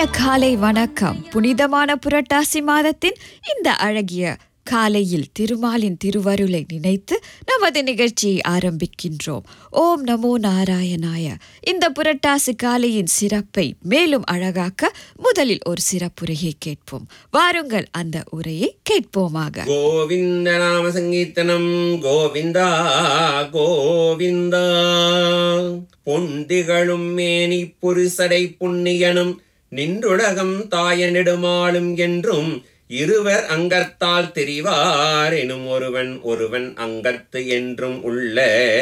காலை வணக்கம் புனிதமான புரட்டாசி மாதத்தின் இந்த அழகிய காலையில் திருமாலின் திருவருளை நினைத்து நமது நிகழ்ச்சியை ஆரம்பிக்கின்றோம் ஓம் நமோ நாராயணாய இந்த புரட்டாசி காலையின் சிறப்பை மேலும் அழகாக்க முதலில் ஒரு சிறப்புரையை கேட்போம் வாருங்கள் அந்த உரையை கேட்போமாக கோவிந்த நாம சங்கீர்த்தனம் கோவிந்தா கோவிந்தா பொந்திகளும் மேனி புரிசடை புண்ணியனும் நின்றுலகம் தாய நெடுமாலும் என்றும் இருவர் அங்கத்தால் தெரிவார் எனும் ஒருவன் ஒருவன் அங்கத்து என்றும் உள்ள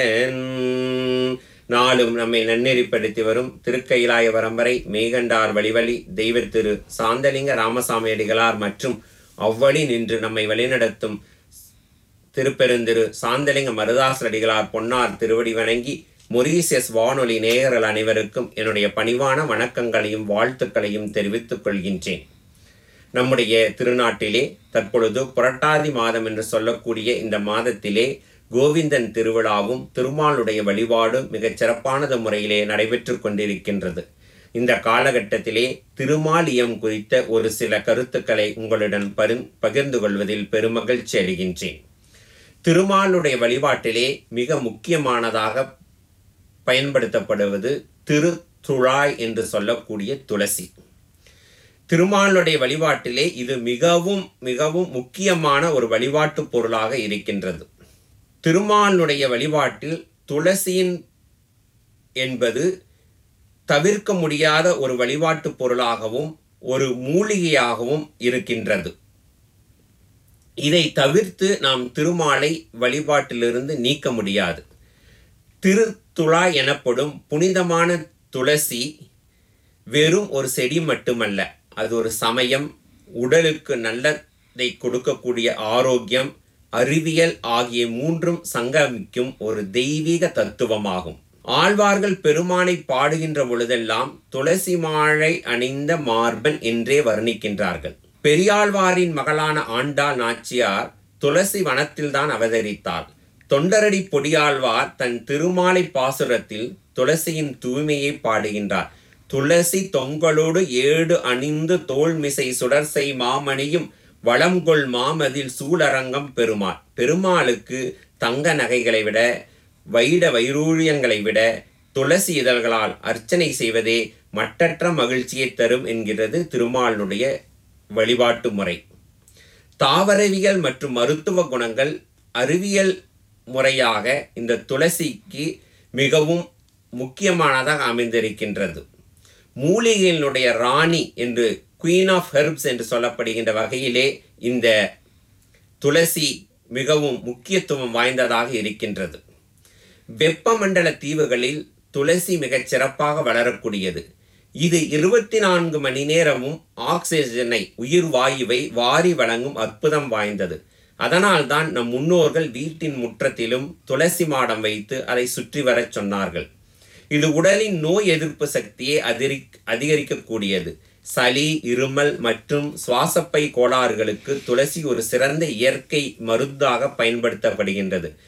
நாளும் நம்மை நன்னெறிப்படுத்தி வரும் திருக்கைலாய வரம்பரை மேகண்டார் வழிவழி தெய்வ திரு சாந்தலிங்க ராமசாமி அடிகளார் மற்றும் அவ்வழி நின்று நம்மை வழிநடத்தும் திருப்பெருந்திரு சாந்தலிங்க மருதாசர் அடிகளார் பொன்னார் திருவடி வணங்கி மொரீசியஸ் வானொலி நேயர்கள் அனைவருக்கும் என்னுடைய பணிவான வணக்கங்களையும் வாழ்த்துக்களையும் தெரிவித்துக் கொள்கின்றேன் நம்முடைய திருநாட்டிலே தற்பொழுது புரட்டாதி மாதம் என்று சொல்லக்கூடிய இந்த மாதத்திலே கோவிந்தன் திருவிழாவும் திருமாலுடைய வழிபாடும் மிகச் சிறப்பானது முறையிலே நடைபெற்று கொண்டிருக்கின்றது இந்த காலகட்டத்திலே திருமாலியம் குறித்த ஒரு சில கருத்துக்களை உங்களுடன் பரி பகிர்ந்து கொள்வதில் பெருமகிழ்ச்சி அடைகின்றேன் திருமாலுடைய வழிபாட்டிலே மிக முக்கியமானதாக பயன்படுத்தப்படுவது திருத்துழாய் என்று சொல்லக்கூடிய துளசி திருமாலுடைய வழிபாட்டிலே இது மிகவும் மிகவும் முக்கியமான ஒரு வழிபாட்டு பொருளாக இருக்கின்றது திருமாலுடைய வழிபாட்டில் துளசியின் என்பது தவிர்க்க முடியாத ஒரு வழிபாட்டு பொருளாகவும் ஒரு மூலிகையாகவும் இருக்கின்றது இதை தவிர்த்து நாம் திருமாலை வழிபாட்டிலிருந்து நீக்க முடியாது திருத்துழா எனப்படும் புனிதமான துளசி வெறும் ஒரு செடி மட்டுமல்ல அது ஒரு சமயம் உடலுக்கு நல்லதை கொடுக்கக்கூடிய ஆரோக்கியம் அறிவியல் ஆகிய மூன்றும் சங்கமிக்கும் ஒரு தெய்வீக தத்துவமாகும் ஆழ்வார்கள் பெருமானை பாடுகின்ற பொழுதெல்லாம் துளசி மாழை அணிந்த மார்பன் என்றே வர்ணிக்கின்றார்கள் பெரியாழ்வாரின் மகளான ஆண்டாள் நாச்சியார் துளசி வனத்தில்தான் அவதரித்தாள் தொண்டரடி பொடியாழ்வார் தன் திருமாலை பாசுரத்தில் துளசியின் தூய்மையை பாடுகின்றார் துளசி தொங்கலோடு ஏடு அணிந்து தோல்மிசை சுடர்சை மாமணியும் வளம்கொள் மாமதில் சூழரங்கம் பெருமாள் பெருமாளுக்கு தங்க நகைகளை விட வைட வைரூழியங்களை விட துளசி இதழ்களால் அர்ச்சனை செய்வதே மட்டற்ற மகிழ்ச்சியை தரும் என்கிறது திருமாலுடைய வழிபாட்டு முறை தாவரவியல் மற்றும் மருத்துவ குணங்கள் அறிவியல் முறையாக இந்த துளசிக்கு மிகவும் முக்கியமானதாக அமைந்திருக்கின்றது மூலிகையினுடைய ராணி என்று குவீன் ஆஃப் ஹெர்ப்ஸ் என்று சொல்லப்படுகின்ற வகையிலே இந்த துளசி மிகவும் முக்கியத்துவம் வாய்ந்ததாக இருக்கின்றது வெப்பமண்டல தீவுகளில் துளசி மிகச் சிறப்பாக வளரக்கூடியது இது இருபத்தி நான்கு மணி நேரமும் ஆக்சிஜனை உயிர் வாயுவை வாரி வழங்கும் அற்புதம் வாய்ந்தது அதனால்தான் நம் முன்னோர்கள் வீட்டின் முற்றத்திலும் துளசி மாடம் வைத்து அதை சுற்றி வரச் சொன்னார்கள் இது உடலின் நோய் எதிர்ப்பு சக்தியை அதிரி அதிகரிக்கக்கூடியது சளி இருமல் மற்றும் சுவாசப்பை கோளாறுகளுக்கு துளசி ஒரு சிறந்த இயற்கை மருந்தாக பயன்படுத்தப்படுகின்றது